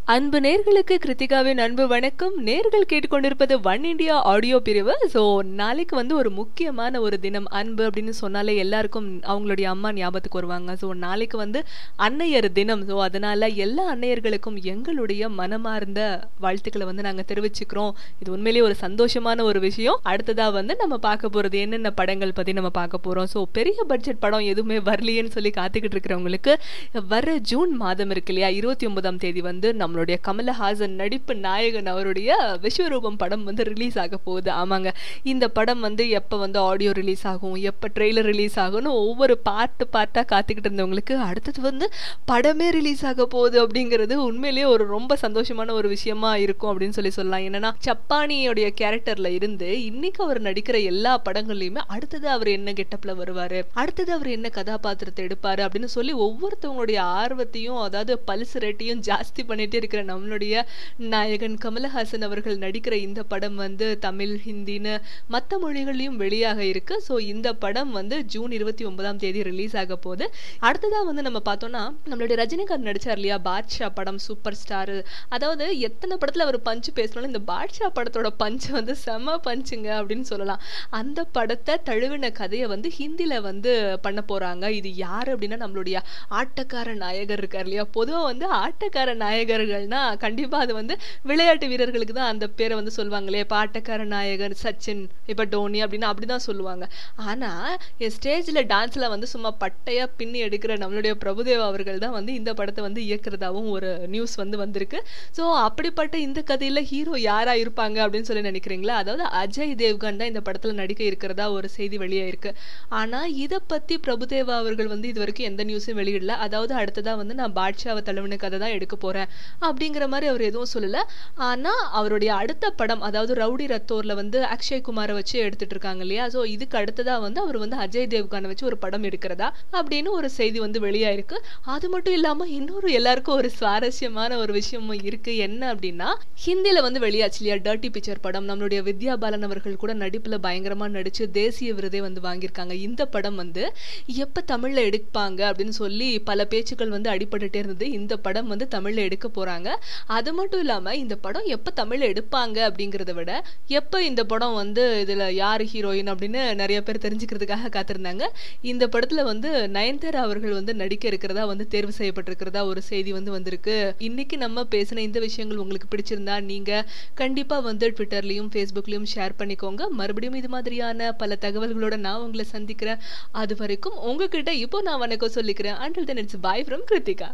அன்பு நேர்களுக்கு கிருத்திகாவின் அன்பு வணக்கம் நேர்கள் கேட்டுக்கொண்டிருப்பது ஒன் இண்டியா ஆடியோ பிரிவு ஸோ நாளைக்கு வந்து ஒரு முக்கியமான ஒரு தினம் அன்பு அப்படின்னு சொன்னாலே எல்லாருக்கும் அவங்களுடைய அம்மா ஞாபகத்துக்கு வருவாங்க ஸோ நாளைக்கு வந்து அன்னையர் தினம் ஸோ அதனால எல்லா அன்னையர்களுக்கும் எங்களுடைய மனமார்ந்த வாழ்த்துக்களை வந்து நாங்கள் தெரிவிச்சுக்கிறோம் இது உண்மையிலேயே ஒரு சந்தோஷமான ஒரு விஷயம் அடுத்ததா வந்து நம்ம பார்க்க போறது என்னென்ன படங்கள் பத்தி நம்ம பார்க்க போறோம் ஸோ பெரிய பட்ஜெட் படம் எதுவுமே வரலையேன்னு சொல்லி காத்துக்கிட்டு இருக்கிறவங்களுக்கு வர ஜூன் மாதம் இருக்கு இல்லையா இருபத்தி ஒன்பதாம் தேதி வந்து நம்மளுடைய கமலஹாசன் நடிப்பு நாயகன் அவருடைய விஸ்வரூபம் படம் வந்து ரிலீஸ் ஆக போகுது ஆமாங்க இந்த படம் வந்து எப்போ வந்து ஆடியோ ரிலீஸ் ஆகும் எப்போ ட்ரெய்லர் ரிலீஸ் ஆகும்னு ஒவ்வொரு பார்ட்டு பார்ட்டாக காத்துக்கிட்டு இருந்தவங்களுக்கு அடுத்தது வந்து படமே ரிலீஸ் ஆக போகுது அப்படிங்கிறது உண்மையிலேயே ஒரு ரொம்ப சந்தோஷமான ஒரு விஷயமா இருக்கும் அப்படின்னு சொல்லி சொல்லலாம் என்னன்னா சப்பானியோடைய கேரக்டர்ல இருந்து இன்னைக்கு அவர் நடிக்கிற எல்லா படங்கள்லயுமே அடுத்தது அவர் என்ன கெட்டப்ல வருவாரு அடுத்தது அவர் என்ன கதாபாத்திரத்தை எடுப்பாரு அப்படின்னு சொல்லி ஒவ்வொருத்தவங்களுடைய ஆர்வத்தையும் அதாவது பல்ஸ் ரேட்டையும் ஜாஸ்தி பண்ணிட்டே இருக்கிற நம்மளுடைய நாயகன் கமலஹாசன் அவர்கள் நடிக்கிற இந்த படம் வந்து தமிழ் ஹிந்தின்னு மற்ற மொழிகள்லையும் வெளியாக இருக்கு ஸோ இந்த படம் வந்து ஜூன் இருபத்தி ஒன்பதாம் தேதி ரிலீஸ் ஆக போகுது அடுத்ததா வந்து நம்ம பார்த்தோம்னா நம்மளுடைய ரஜினிகாந்த் நடிச்சார் இல்லையா பாட்ஷா படம் சூப்பர் ஸ்டார் அதாவது எத்தனை படத்துல அவர் பஞ்சு பேசினாலும் இந்த பாட்ஷா படத்தோட பஞ்சு வந்து செம பஞ்சுங்க அப்படின்னு சொல்லலாம் அந்த படத்தை தழுவின கதையை வந்து ஹிந்தில வந்து பண்ண போறாங்க இது யாரு அப்படின்னா நம்மளுடைய ஆட்டக்கார நாயகர் இருக்கார் இல்லையா பொதுவா வந்து ஆட்டக்கார நாயகர்கள்னா கண்டிப்பா அது வந்து விளையாட்டு வீரர்களுக்கு தான் அந்த பேரை வந்து சொல்லுவாங்களே இப்ப ஆட்டக்கார நாயகர் சச்சின் இப்ப டோனி அப்படின்னு அப்படிதான் சொல்லுவாங்க ஆனா ஸ்டேஜ்ல டான்ஸ்ல வந்து சும்மா பட்டையா பின்னி எடுக்கிற நம்மளுடைய பிரபுதேவா அவர்கள் தான் வந்து இந்த படத்தை வந்து இயக்குறதாவும் ஒரு நியூஸ் வந்து வந்திருக்கு ஸோ அப்படிப்பட்ட இந்த கதையில ஹீரோ யாரா இருப்பாங்க அப்படின்னு சொல்லி நினைக்கிறீங்களா அதாவது அஜய் தேவ்கன் தான் இந்த படத்துல நடிக்க இருக்கிறதா ஒரு செய்தி வெளியாயிருக்கு ஆனா இதை பத்தி பிரபுதேவா அவர்கள் வந்து இது வரைக்கும் எந்த நியூஸும் வெளியிடல அதாவது அடுத்ததா வந்து நான் பாட்ஷாவை தலைவன கதை தான் எடுக்க போறேன் அப்படிங்கிற மாதிரி அவர் எதுவும் சொல்லல ஆனா அவருடைய அடுத்த படம் அதாவது ரவுடி ரத்தோர்ல வந்து அக்ஷய் குமாரை வச்சு எடுத்துட்டு இருக்காங்க இல்லையா ஸோ இதுக்கு அடுத்ததா வந்து அவர் வந்து அஜய் தேவ்கானை வச்சு ஒரு படம் எடுக்கிறதா அப்படின்னு ஒரு செய்தி வந்து வெளியாயிருக்கு அது மட்டும் இல்லாம இன்னொரு எல்லாருக்கும் ஒரு சுவாரஸ்யமான ஒரு விஷயமும் இருக்கு என்ன அப்படின்னா ஹிந்தில வந்து வெளியாச்சு இல்லையா டர்ட்டி பிக்சர் படம் நம்மளுடைய வித்யா பாலன் அவர்கள் கூட நடிப்புல பயங்கரமா நடிச்சு தேசிய விருதை வந்து வாங்கியிருக்காங்க இந்த படம் வந்து எப்ப தமிழ்ல எடுப்பாங்க அப்படின்னு சொல்லி பல பேச்சுக்கள் வந்து அடிபட்டுட்டே இருந்தது இந்த படம் வந்து தமிழ்ல எடுக்க போறாங்க அது மட்டும் இல்லாம இந்த படம் எப்ப தமிழ்ல எடுப்பாங்க அப்படிங்கறத விட எப்ப இந்த படம் வந்து இதுல யார் ஹீரோயின் அப்படின்னு நிறைய பேர் தெரிஞ்சுக்கிறதுக்காக காத்திருந்தாங்க இந்த படத்துல வந்து நயன்தாரா அவர்கள் வந்து நடிக்க இருக்கிறதா வந்து தேர்வு செய்யப்பட்டிருக்கிறதா ஒரு செய்தி வந்து வந்திருக்கு இன்னைக்கு நம்ம பேசின இந்த விஷயங்கள் உங்களுக்கு பிடிச்சிருந்தா நீங்க கண்டிப்பா வந்து ட்விட்டர்லயும் ஃபேஸ்புக்லயும் ஷேர் பண்ணிக்கோங்க மறுபடியும் இது மாதிரியான பல தகவல்களோட நான் உங்களை சந்திக்கிறேன் அது வரைக்கும் உங்ககிட்ட இப்போ நான் வணக்கம் சொல்லிக்கிறேன் until then it's bye from Kiruthika